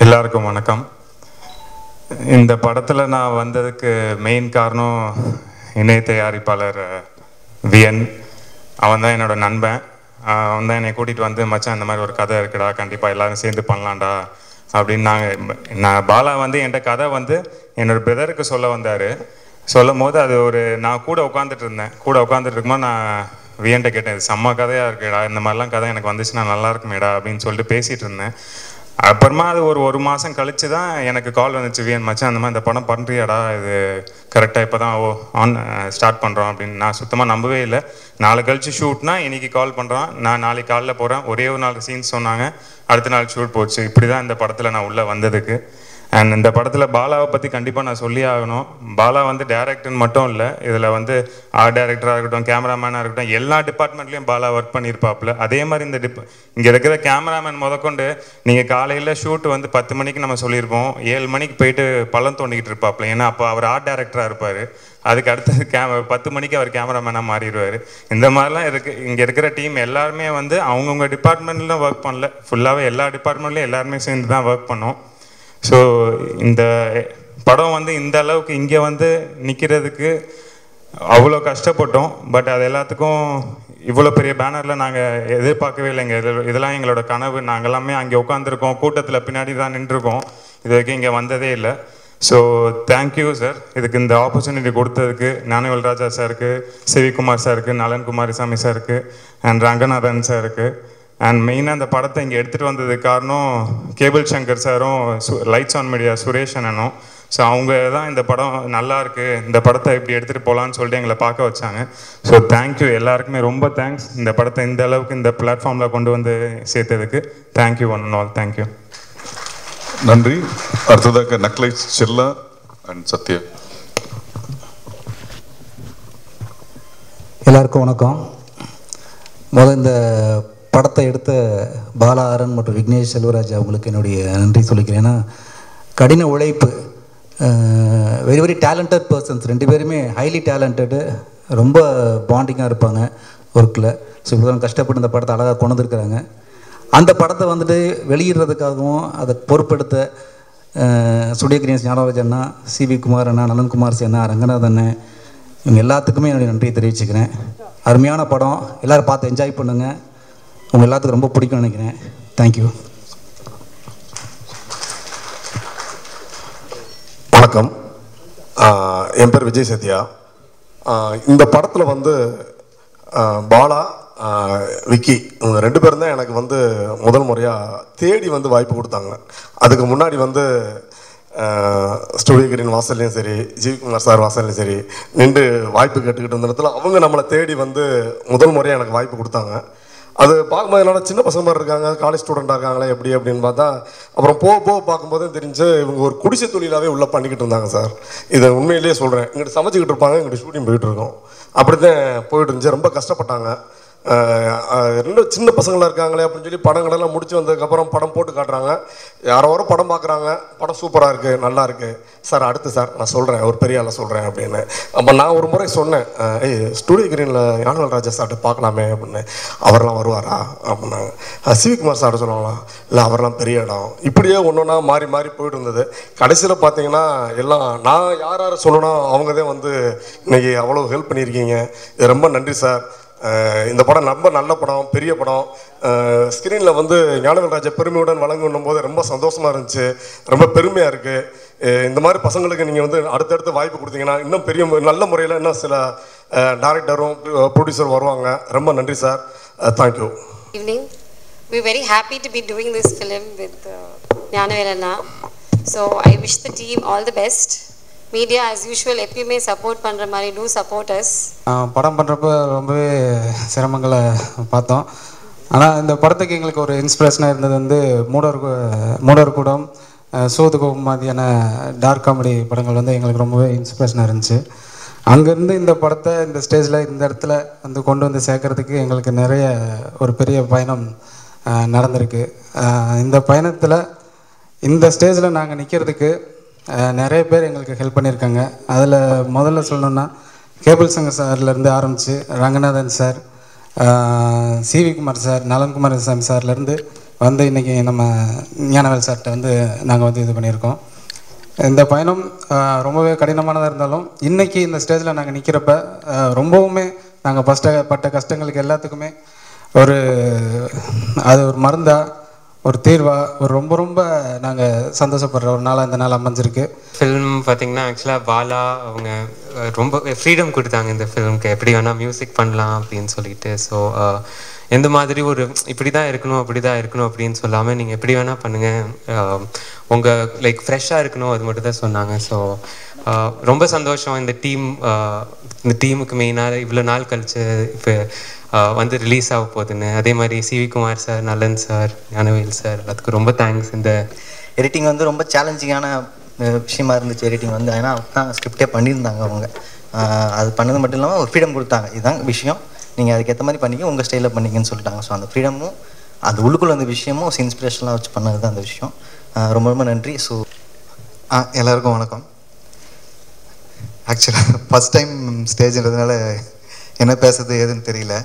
எல்லாருக்கும் வணக்கம் இந்த படத்தில் நான் வந்ததுக்கு மெயின் காரணம் இணை தயாரிப்பாளர் விஎன் அவன் தான் என்னோட நண்பன் ஆஹ் அவன் தான் என்னை கூட்டிகிட்டு வந்து மச்சான் இந்த மாதிரி ஒரு கதை இருக்குடா கண்டிப்பாக எல்லாரும் சேர்ந்து பண்ணலாம்டா அப்படின்னு நாங்கள் நான் பாலா வந்து என்கிட்ட கதை வந்து என்னோட பிரதருக்கு சொல்ல வந்தார் சொல்லும் போது அது ஒரு நான் கூட உட்காந்துட்டு இருந்தேன் கூட உட்காந்துட்டு இருக்கும்போது நான் வியன்ட்ட கேட்டேன் இது செம்ம கதையாக இருக்குடா இந்த மாதிரிலாம் கதை எனக்கு வந்துச்சுன்னா நல்லா இருக்குமேடா அப்படின்னு சொல்லிட்டு பேசிகிட்டு இருந்தேன் அப்புறமா அது ஒரு ஒரு மாதம் கழிச்சு தான் எனக்கு கால் வந்துச்சு வியன் மச்சான் அந்த மாதிரி இந்த படம் பண்ணுறியாடா இது கரெக்டாக இப்போ தான் ஓ ஆன் ஸ்டார்ட் பண்ணுறோம் அப்படின்னு நான் சுத்தமாக நம்பவே இல்லை நாளை கழிச்சு ஷூட்னா இன்னைக்கு கால் பண்ணுறான் நான் நாளைக்கு காலைல போகிறேன் ஒரே ஒரு நாள் சீன்ஸ் சொன்னாங்க அடுத்த நாள் ஷூட் போச்சு இப்படி தான் இந்த படத்தில் நான் உள்ளே வந்ததுக்கு அண்ட் இந்த படத்தில் பாலாவை பற்றி கண்டிப்பாக நான் சொல்லி ஆகணும் பாலா வந்து டேரக்டர்னு மட்டும் இல்லை இதில் வந்து ஆர்ட் டைரக்டராக இருக்கட்டும் கேமராமேனாக இருக்கட்டும் எல்லா டிபார்ட்மெண்ட்லேயும் பாலா ஒர்க் பண்ணியிருப்பாப்புல அதே மாதிரி இந்த டிப் இங்கே இருக்கிற கேமராமேன் முதற்கொண்டு நீங்கள் காலையில் ஷூட் வந்து பத்து மணிக்கு நம்ம சொல்லியிருப்போம் ஏழு மணிக்கு போயிட்டு பள்ளம் தோண்டிக்கிட்டு இருப்பாப்புல ஏன்னா அப்போ அவர் ஆர்ட் டைரக்டராக இருப்பார் அதுக்கு அடுத்தது கேம பத்து மணிக்கு அவர் கேமராமேனாக மாறிடுவார் இந்த மாதிரிலாம் இருக்கு இங்கே இருக்கிற டீம் எல்லாருமே வந்து அவங்கவுங்க டிபார்ட்மெண்ட்டில் ஒர்க் பண்ணல ஃபுல்லாகவே எல்லா டிபார்ட்மெண்ட்லையும் எல்லாருமே சேர்ந்து தான் ஒர்க் பண்ணோம் ஸோ இந்த படம் வந்து இந்த அளவுக்கு இங்கே வந்து நிற்கிறதுக்கு அவ்வளோ கஷ்டப்பட்டோம் பட் அது எல்லாத்துக்கும் இவ்வளோ பெரிய பேனரில் நாங்கள் எதிர்பார்க்கவே இல்லைங்க இது இதெல்லாம் எங்களோட கனவு நாங்கள் எல்லாமே அங்கே உட்காந்துருக்கோம் கூட்டத்தில் பின்னாடி தான் நின்றுருக்கோம் இது வரைக்கும் இங்கே வந்ததே இல்லை ஸோ தேங்க்யூ சார் இதுக்கு இந்த ஆப்பர்ச்சுனிட்டி கொடுத்ததுக்கு ஞானவேல் ராஜா சாருக்கு சிவிகுமார் சாருக்கு நலன் குமாரசாமி சாருக்கு அண்ட் ரங்கநாதன் சாருக்கு அண்ட் மெயினாக அந்த படத்தை இங்கே எடுத்துகிட்டு வந்ததுக்கு காரணம் கேபிள் சங்கர் சாரும் லைட்ஸ் ஆன் மீடியா சுரேஷ் அண்ணனும் ஸோ அவங்க தான் இந்த படம் நல்லா இருக்கு இந்த படத்தை இப்படி எடுத்துகிட்டு போகலான்னு சொல்லிட்டு எங்களை பார்க்க வச்சாங்க ஸோ தேங்க்யூ எல்லாருக்குமே ரொம்ப தேங்க்ஸ் இந்த படத்தை இந்த அளவுக்கு இந்த பிளாட்ஃபார்மில் கொண்டு வந்து சேர்த்ததுக்கு தேங்க்யூ ஒன் ஆல் தேங்க்யூ நன்றி அடுத்ததாக நக்லை செல்லா அண்ட் சத்யா எல்லாருக்கும் வணக்கம் முதல் இந்த படத்தை எடுத்த பாலா ஆரன் மற்றும் விக்னேஷ் செல்வராஜ் அவங்களுக்கு என்னுடைய நன்றி சொல்லிக்கிறேன் ஏன்னா கடின உழைப்பு வெரி வெரி டேலண்டட் பர்சன்ஸ் ரெண்டு பேருமே ஹைலி டேலண்டடு ரொம்ப பாண்டிங்காக இருப்பாங்க ஒர்க்கில் ஸோ இவ்வளோ கஷ்டப்பட்டு இந்த படத்தை அழகாக கொண்டு வந்திருக்கிறாங்க அந்த படத்தை வந்துட்டு வெளியிடுறதுக்காகவும் அதை பொறுப்பெடுத்த ஸ்டுடியோ கிரீன்ஸ் ஞானராஜ் அண்ணா சிவி குமார் அண்ணா நலன்குமார் சி அண்ணா ரங்கநாதன் அண்ணன் இவங்க எல்லாத்துக்குமே என்னுடைய நன்றியை தெரிவிச்சுக்கிறேன் அருமையான படம் எல்லோரும் பார்த்து என்ஜாய் பண்ணுங்கள் உங்கள் எல்லாத்துக்கும் ரொம்ப பிடிக்கும்னு நினைக்கிறேன் தேங்க்யூ வணக்கம் ஆஹ் என் பேர் விஜய் சத்யா ஆஹ் இந்த படத்தில் வந்து ஆஹ் பாலா ஆஹ் விக்கி இவங்க ரெண்டு பேரும் தான் எனக்கு வந்து முதல் முறையாக தேடி வந்து வாய்ப்பு கொடுத்தாங்க அதுக்கு முன்னாடி வந்து ஸ்டுடியோ கிரீன் வாசல்லையும் சரி ஜிவிகுமார் சார் வாசல்லையும் சரி நின்று வாய்ப்பு கேட்டுக்கிட்டு இருந்த இடத்துல அவங்க நம்மளை தேடி வந்து முதல் முறையாக எனக்கு வாய்ப்பு கொடுத்தாங்க அது பார்க்கும்போது என்னடா சின்ன பசங்க மாதிரி இருக்காங்க காலேஜ் ஸ்டூடெண்டாக இருக்காங்களே எப்படி அப்படின்னு பார்த்தா அப்புறம் போக போக பார்க்கும்போது தெரிஞ்சு இவங்க ஒரு குடிசை தொழிலாகவே உள்ள பண்ணிக்கிட்டு இருந்தாங்க சார் இதை உண்மையிலேயே சொல்கிறேன் இங்கிட்டு சமைச்சிக்கிட்டு இருப்பாங்க இங்கிட்டு ஷூட்டிங் போயிட்டு இருக்கோம் அப்படி தான் போயிட்டு இருந்துச்சு ரொம்ப கஷ்டப்பட்டாங்க அஹ் அஹ் ரெண்டு சின்ன பசங்களாக இருக்காங்களே அப்படின்னு சொல்லி படங்களெல்லாம் முடிச்சு வந்ததுக்கப்புறம் படம் போட்டு காட்டுறாங்க யாரோ ஒரு படம் பார்க்குறாங்க படம் சூப்பராக இருக்குது நல்லா இருக்குது சார் அடுத்து சார் நான் சொல்கிறேன் ஒரு பெரிய ஆளை சொல்கிறேன் அப்படின்னு அப்போ நான் ஒரு முறை சொன்னேன் அஹ் ஏய் ஸ்டூடியோ கிரீனில் யானல் ராஜா சார்ட்ட பார்க்கலாமே அப்படின்னு அவரெல்லாம் வருவாரா அப்படின்னாங்க அஹ் சிவிகுமார் சார்ட்ட சொல்லுவாங்களா இல்லை அவரெல்லாம் பெரிய இடம் இப்படியே ஒன்று ஒன்றா மாறி மாறி போயிட்டு இருந்தது கடைசியில் பார்த்தீங்கன்னா எல்லாம் நான் யார் யாரை சொல்லணும் அவங்க தான் வந்து இன்னைக்கு அவ்வளோ ஹெல்ப் பண்ணியிருக்கீங்க இது ரொம்ப நன்றி சார் அஹ் இந்த படம் ரொம்ப நல்ல படம் பெரிய படம் ஸ்க்ரீனில் வந்து ஞானவேல் ராஜா பெருமையுடன் வழங்கணும் போது ரொம்ப சந்தோஷமாக இருந்துச்சு ரொம்ப பெருமையாக இருக்குது இந்த மாதிரி பசங்களுக்கு நீங்கள் வந்து அடுத்தடுத்து வாய்ப்பு கொடுத்தீங்கன்னா இன்னும் பெரிய மு- நல்ல முறையில் இன்னும் சில டேரக்டரும் ப்ரொடியூசர் வருவாங்க ரொம்ப நன்றி sir thank you evening. We're very happy to be doing this film with uh, Jnanavelana. So I wish the team all the best. Media as usual எப்பயுமே சப்போர்ட் பண்ணுற மாதிரி do support us. ஆஹ் படம் பண்ணுறப்ப ரொம்பவே சிரமங்களை பார்த்தோம் ஆனால் இந்த படத்துக்கு எங்களுக்கு ஒரு இன்ஸ்பிரேஷனாக இருந்தது வந்து மூடர் கு- மூடர் கூடம் ஆஹ் சூதுகோபம் மாதிரியான டார்க் காமெடி படங்கள் வந்து எங்களுக்கு ரொம்பவே இன்ஸ்பிரேஷனாக இருந்துச்சு அங்கேருந்து இந்த படத்தை இந்த ஸ்டேஜில் இந்த இடத்துல வந்து கொண்டு வந்து சேர்க்கறதுக்கு எங்களுக்கு நிறைய ஒரு பெரிய பயணம் ஆஹ் நடந்திருக்கு ஆஹ் இந்த பயணத்தில் இந்த ஸ்டேஜில் நாங்கள் நிற்கிறதுக்கு நிறைய பேர் எங்களுக்கு ஹெல்ப் பண்ணியிருக்காங்க அதில் முதல்ல சொல்லணுன்னா கேபிள் சங்கர் சார்லேருந்து ஆரம்பித்து Ranganathan sir CV Kumar sir Nalankumar சாமி சார்லேருந்து வந்து இன்றைக்கி நம்ம ஞானவேல் சார்கிட்ட வந்து நாங்கள் வந்து இது பண்ணியிருக்கோம் இந்த பயணம் ஆஹ், ரொம்பவே கடினமானதாக இருந்தாலும் இன்றைக்கி இந்த ஸ்டேஜில் நாங்கள் நிற்கிறப்ப ரொம்பவுமே நாங்கள் ஃபஸ்ட்டு பட்ட கஷ்டங்களுக்கு எல்லாத்துக்குமே ஒரு அது ஒரு மருந்தா ஒரு தீர்வா ஒரு ரொம்ப ரொம்ப நாங்கள் சந்தோஷப்படுற ஒரு நாளாக இந்த நாள் அமைஞ்சிருக்கு ஃபிலிம் பார்த்தீங்கன்னா ஆக்சுவலாக பாலா அவங்க அஹ், ரொம்ப ஃப்ரீடம் கொடுத்தாங்க இந்த ஃபிலிம்க்கு எப்படி வேணால் மியூசிக் பண்ணலாம் அப்படின்னு சொல்லிட்டு ஸோ எந்த மாதிரி ஒரு இப்படி தான் இருக்கணும் அப்படி தான் இருக்கணும் அப்படின்னு சொல்லாமல் நீங்கள் எப்படி வேணால் பண்ணுங்கள் உங்கள் லைக் ஃப்ரெஷ்ஷாக இருக்கணும் அது மட்டும் தான் சொன்னாங்க ஸோ ரொம்ப சந்தோஷம் இந்த டீம் இந்த டீமுக்கு மெயினாக இவ்வளோ நாள் கழிச்சு இப்போ வந்து ரிலீஸ் ஆக போகுதுன்னு அதே மாதிரி CV Kumar sir Nalan sir Gnanavel sir அதுக்கு ரொம்ப தேங்க்ஸ் இந்த எடிட்டிங் வந்து ரொம்ப சேலஞ்சிங்கான அஹ், விஷயமா இருந்துச்சு எடிட்டிங் வந்து ஏன்னா தான் ஸ்கிரிப்டே பண்ணியிருந்தாங்க அவங்க அஹ், அது பண்ணது மட்டும் இல்லாமல் ஒரு ஃப்ரீடம் கொடுத்தாங்க இதுதான் விஷயம் நீங்கள் அதுக்கேற்ற மாதிரி பண்ணிக்க உங்கள் ஸ்டைலில் பண்ணிக்கன்னு சொல்லிட்டாங்க ஸோ அந்த ஃப்ரீடமும் அது உள்ளுக்குள்ள அந்த விஷயமும் இன்ஸ்பிரேஷனாக வச்சு பண்ணது தான் அந்த விஷயம் அஹ், ரொம்ப ரொம்ப நன்றி ஸோ ஆ எல்லாருக்கும் வணக்கம் ஆக்சுவலாக ஃபஸ்ட் டைம் ஸ்டேஜ்ன்றதுனால என்ன பேசுறது ஏதுன்னு தெரியல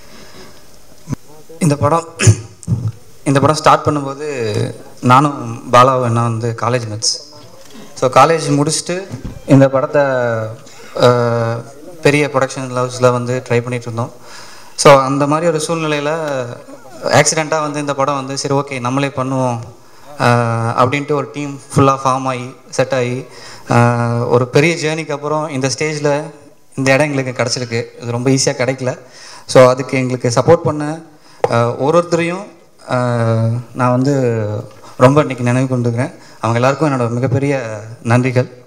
இந்த படம் இந்த படம் ஸ்டார்ட் பண்ணும்போது நானும் பாலாவும் என்ன வந்து காலேஜ் மேட்ஸ் ஸோ காலேஜ் முடிச்சுட்டு இந்த படத்தை அஹ், பெரிய ப்ரொடக்ஷன் லவ்ஸில் வந்து ட்ரை பண்ணிட்டு இருந்தோம் ஸோ அந்த மாதிரி ஒரு சூழ்நிலையில் ஆக்சிடெண்ட்டாக வந்து இந்த படம் வந்து சரி ஓகே நம்மளே பண்ணுவோம் அஹ், அப்படின்ட்டு ஒரு டீம் ஃபுல்லாக ஃபார்ம் ஆகி செட் ஆகி அஹ், ஒரு பெரிய ஜேர்னிக்கு அப்புறம் இந்த ஸ்டேஜில் இந்த இடம் எங்களுக்கு கிடச்சிருக்கு இது ரொம்ப ஈஸியாக கிடைக்கல ஸோ அதுக்கு எங்களுக்கு சப்போர்ட் பண்ண அஹ், ஒரு ஒருத்தரையும் அஹ், நான் வந்து ரொம்ப இன்னைக்கு நினைவு கொண்டுக்கிறேன் அவங்க எல்லாருக்கும் என்னோட மிகப்பெரிய நன்றிகள்